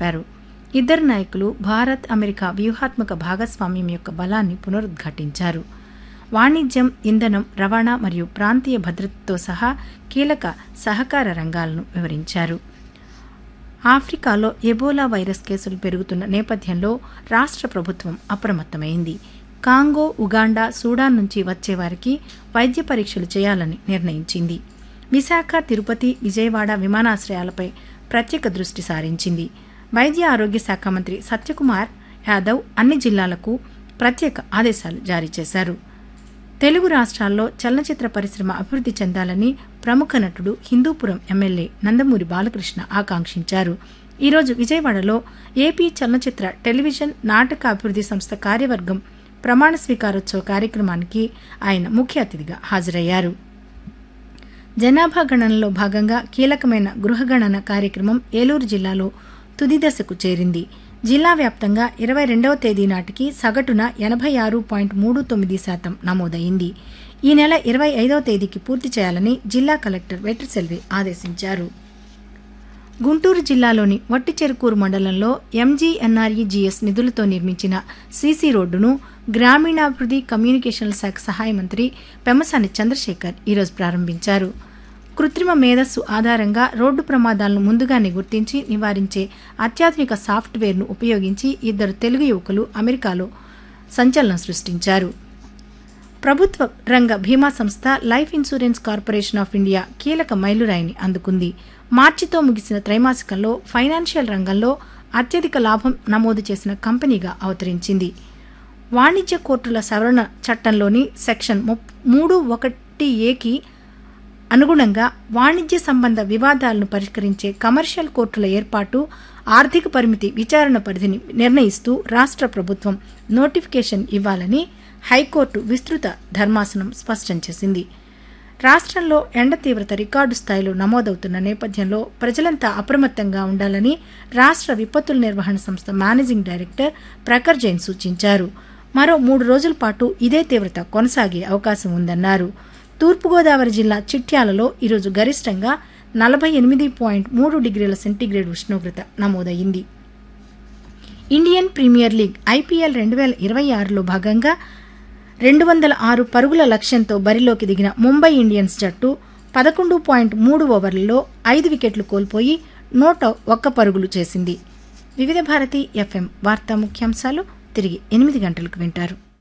తెలిపారు ఇద్దరు నాయకులు భారత్ అమెరికా వ్యూహాత్మక భాగస్వామ్యం యొక్క బలాన్ని పునరుద్ఘాటించారు వాణిజ్యం ఇంధనం రవాణా మరియు ప్రాంతీయ భద్రతతో సహా కీలక సహకార రంగాలను వివరించారు ఆఫ్రికాలో ఎబోలా వైరస్ కేసులు పెరుగుతున్న నేపథ్యంలో రాష్ట్ర ప్రభుత్వం అప్రమత్తమైంది కాంగో ఉగాండా సూడాన్ నుంచి వచ్చే వారికి వైద్య పరీక్షలు చేయాలని నిర్ణయించింది విశాఖ తిరుపతి విజయవాడ విమానాశ్రయాలపై ప్రత్యేక దృష్టి సారించింది వైద్య ఆరోగ్య శాఖ మంత్రి సత్యకుమార్ యాదవ్ అన్ని జిల్లాలకు ప్రత్యేక ఆదేశాలు జారీ చేశారు తెలుగు రాష్ట్రాల్లో చలనచిత్ర పరిశ్రమ అభివృద్ధి చెందాలని ప్రముఖ నటుడు హిందూపురం ఎమ్మెల్యే నందమూరి బాలకృష్ణ ఆకాంక్షించారు ఈరోజు విజయవాడలో ఏపీ చలనచిత్ర టెలివిజన్ నాటక అభివృద్ధి సంస్థ కార్యవర్గం ప్రమాణ స్వీకారోత్సవ కార్యక్రమానికి ఆయన ముఖ్య అతిథిగా హాజరయ్యారు జనాభా గణనలో భాగంగా కీలకమైన గృహగణన కార్యక్రమం ఏలూరు జిల్లాలో తుది దశకు చేరింది జిల్లా వ్యాప్తంగా ఇరవై రెండవ తేదీ నాటికి సగటున ఎనభై ఆరు పాయింట్ మూడు తొమ్మిది శాతం నమోదైంది ఈ నెల ఇరవై ఐదవ తేదీకి పూర్తి చేయాలని జిల్లా కలెక్టర్ వెట్రిసెల్వి ఆదేశించారు గుంటూరు జిల్లాలోని వట్టిచెరుకూరు మండలంలో ఎంజీఎన్ఆర్ఈజీఎస్ నిధులతో నిర్మించిన సీసీ రోడ్డును గ్రామీణాభివృద్ధి కమ్యూనికేషన్ల శాఖ సహాయ మంత్రి పెమ్మసాని చంద్రశేఖర్ ఈరోజు ప్రారంభించారు కృత్రిమ మేధస్సు ఆధారంగా రోడ్డు ప్రమాదాలను ముందుగానే గుర్తించి నివారించే అత్యాధునిక సాఫ్ట్వేర్ను ఉపయోగించి ఇద్దరు తెలుగు యువకులు అమెరికాలో సంచలనం సృష్టించారు ప్రభుత్వ రంగ బీమా సంస్థ life insurance corporation of India కీలక మైలురాయిని అందుకుంది మార్చితో ముగిసిన త్రైమాసికంలో ఫైనాన్షియల్ రంగంలో అత్యధిక లాభం నమోదు చేసిన కంపెనీగా అవతరించింది వాణిజ్య కోర్టుల సవరణ చట్టంలోని సెక్షన్ మూడు ఒకటి ఏకి అనుగుణంగా వాణిజ్య సంబంధ వివాదాలను పరిష్కరించే కమర్షియల్ కోర్టుల ఏర్పాటు ఆర్థిక పరిమితి విచారణ పరిధిని నిర్ణయిస్తూ రాష్ట్ర ప్రభుత్వం నోటిఫికేషన్ ఇవ్వాలని హైకోర్టు విస్తృత ధర్మాసనం స్పష్టం చేసింది రాష్ట్రంలో ఎండ తీవ్రత రికార్డు స్థాయిలో నమోదవుతున్న నేపథ్యంలో ప్రజలంతా అప్రమత్తంగా ఉండాలని రాష్ట్ర విపత్తుల నిర్వహణ సంస్థ మేనేజింగ్ డైరెక్టర్ ప్రఖర్ జైన్ సూచించారు మరో మూడు రోజుల పాటు ఇదే తీవ్రత కొనసాగే అవకాశం ఉందన్నారు తూర్పుగోదావరి జిల్లా చిట్యాలలో ఈరోజు గరిష్టంగా నలభై ఎనిమిది పాయింట్ మూడు డిగ్రీల సెంటీగ్రేడ్ ఉష్ణోగ్రత నమోదయ్యింది ఇండియన్ ప్రీమియర్ లీగ్ ఐపీఎల్ రెండు వేల ఇరవై ఆరులో భాగంగా రెండు వందల ఆరు పరుగుల లక్ష్యంతో బరిలోకి దిగిన ముంబై ఇండియన్స్ జట్టు పదకొండు పాయింట్ మూడు ఓవర్లలో ఐదు వికెట్లు కోల్పోయి నూట ఒక్క పరుగులు చేసింది వివిధ భారతి ఎఫ్ఎం వార్తా ముఖ్యాంశాలు తిరిగి ఎనిమిది గంటలకు వింటారు